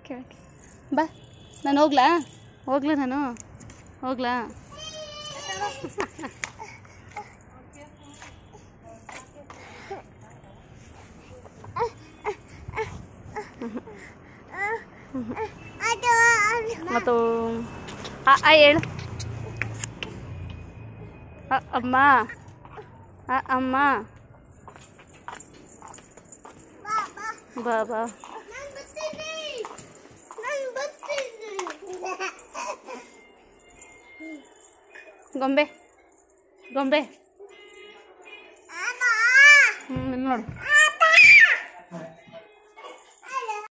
ಕೆಳಗೆ ಬಾ ನಾನು ಹೋಗ್ಲಾ ಹೋಗ್ಲಾ ನಾನು ಹೋಗ್ಲಾ ಮತ್ತು ಆ ಆ ಹೇಳು ಅ ಅಮ್ಮ ಅ ಅಮ್ಮ ಬಾ ಬಾ ಗೊಂಬೆ ಗೊಂಬೆ ಹ್ಞೂ ಇಲ್ಲಿ ನೋಡು